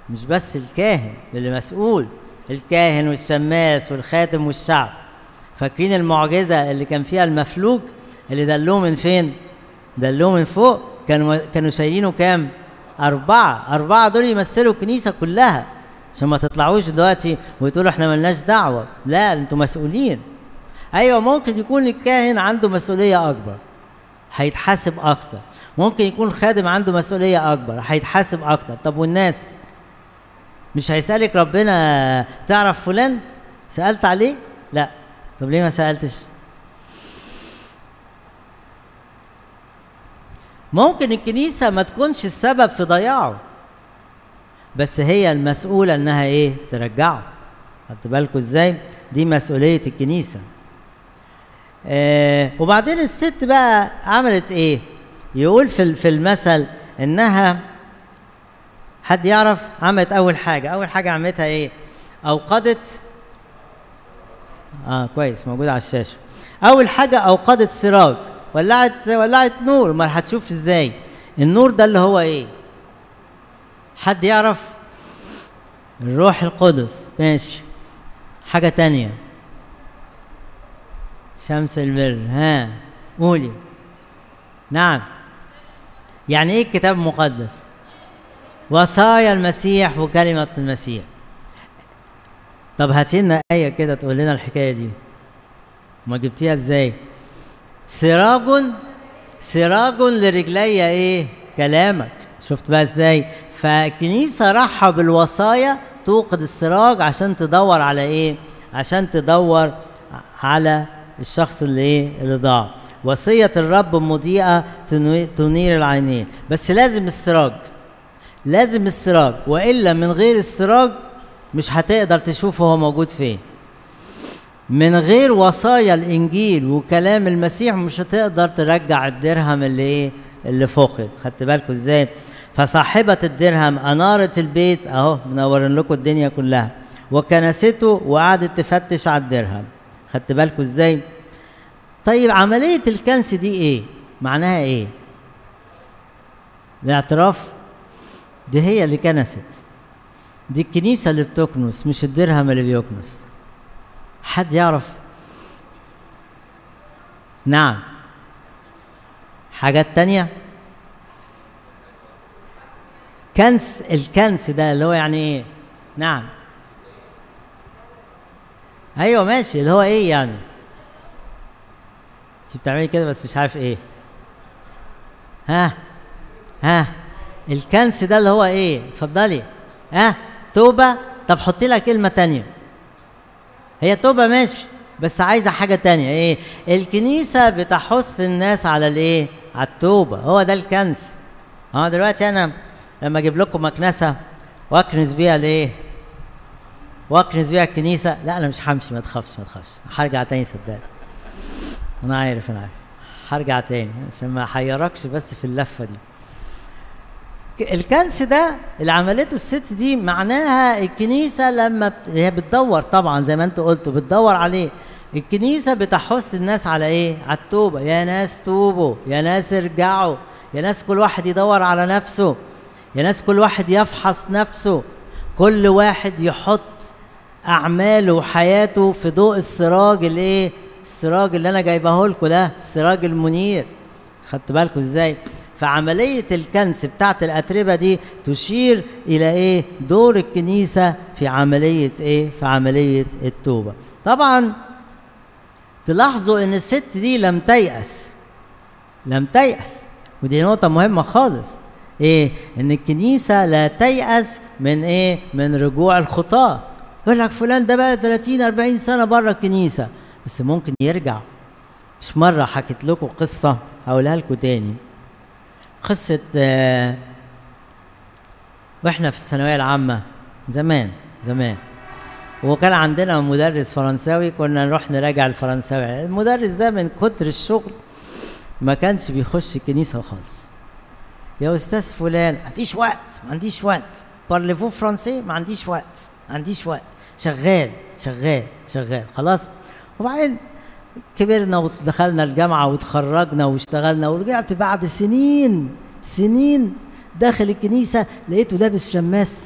مش بس الكاهن اللي مسؤول الكاهن والشماس والخاتم والشعب فاكرين المعجزة اللي كان فيها المفلوج اللي دلوه من فين؟ دلوه من فوق كانوا كانوا شايلينه كام؟ أربعة أربعة دول يمثلوا الكنيسة كلها عشان ما تطلعوش دلوقتي وتقولوا احنا ملناش دعوة لا انتوا مسؤولين ايوه ممكن يكون الكاهن عنده مسؤولية أكبر هيتحاسب أكتر ممكن يكون الخادم عنده مسؤولية أكبر هيتحاسب أكتر طب والناس مش هيسألك ربنا تعرف فلان سألت عليه لا طب ليه ما سألتش ممكن الكنيسة ما تكونش السبب في ضياعه بس هي المسؤولة انها ايه ترجعه خدت بالكم ازاي دي مسؤولية الكنيسة آه وبعدين الست بقى عملت ايه يقول في في المثل انها حد يعرف عملت اول حاجة اول حاجة عملتها ايه اوقدت اه كويس موجود على الشاشة اول حاجة اوقدت سراج ولعت ولعت نور ما هتشوف ازاي النور ده اللي هو ايه حد يعرف الروح القدس ماشي حاجة تانية شمس البر ها قولي نعم يعني ايه الكتاب المقدس وصايا المسيح وكلمة المسيح طب هاتي لنا آية كده تقول لنا الحكاية دي ما جبتيها ازاي سراج سراج لرجلي ايه كلامك شفت بقى ازاي فالكنيسه راحه بالوصايا توقد السراج عشان تدور على ايه عشان تدور على الشخص اللي ايه اللي ضاع وصيه الرب مضيئه تنير العينين بس لازم السراج لازم السراج والا من غير السراج مش هتقدر تشوف هو موجود فين من غير وصايا الانجيل وكلام المسيح مش هتقدر ترجع الدرهم اللي ايه اللي فقد خدت بالكم ازاي فصاحبة الدرهم أنارت البيت أهو منورين لكم الدنيا كلها وكنسته وقعدت تفتش على الدرهم خدت بالكم ازاي طيب عملية الكنس دي ايه معناها ايه الاعتراف دي هي اللي كنست دي الكنيسة اللي بتكنس مش الدرهم اللي بيكنس حد يعرف نعم حاجات تانية كنس الكنس ده اللي هو يعني ايه نعم ايوه ماشي اللي هو ايه يعني انت بتعملي كده بس مش عارف ايه ها ها الكنس ده اللي هو ايه اتفضلي ها توبه طب حطي لها كلمه تانية هي توبه ماشي بس عايزه حاجه تانية ايه الكنيسه بتحث الناس على الايه على التوبه هو ده الكنس اه دلوقتي انا لما اجيب لكم مكنسه واكنس بيها الايه واكنس بيها الكنيسه لا انا مش همشي ما تخافش ما تخافش هرجع تاني صدقني انا عارف انا عارف هرجع تاني عشان ما احيركش بس في اللفه دي الكنس ده اللي عملته الست دي معناها الكنيسه لما هي بتدور طبعا زي ما انتوا قلتوا بتدور عليه الكنيسه بتحث الناس على ايه على التوبه يا ناس توبوا يا ناس ارجعوا يا ناس كل واحد يدور على نفسه يا ناس كل واحد يفحص نفسه كل واحد يحط اعماله وحياته في ضوء السراج الايه السراج اللي انا جايبه لكم ده السراج المنير خدت بالكم ازاي فعملية الكنس بتاعت الأتربة دي تشير إلى إيه؟ دور الكنيسة في عملية إيه؟ في عملية التوبة. طبعا تلاحظوا إن الست دي لم تيأس. لم تيأس ودي نقطة مهمة خالص. إيه؟ إن الكنيسة لا تيأس من إيه؟ من رجوع الخطاة. يقول لك فلان ده بقى 30 40 سنة بره الكنيسة بس ممكن يرجع. مش مرة حكيت لكم قصة هقولها لكم تاني. قصة آه واحنا في الثانوية العامة زمان زمان وكان عندنا مدرس فرنساوي كنا نروح نراجع الفرنساوي المدرس ده من كتر الشغل ما كانش بيخش الكنيسة خالص يا أستاذ فلان ما عنديش وقت ما عنديش وقت بارليفو فرنسي ما عنديش وقت ما عنديش وقت شغال شغال شغال خلاص وبعدين كبرنا ودخلنا الجامعة وتخرجنا واشتغلنا ورجعت بعد سنين سنين داخل الكنيسة لقيته لابس شماس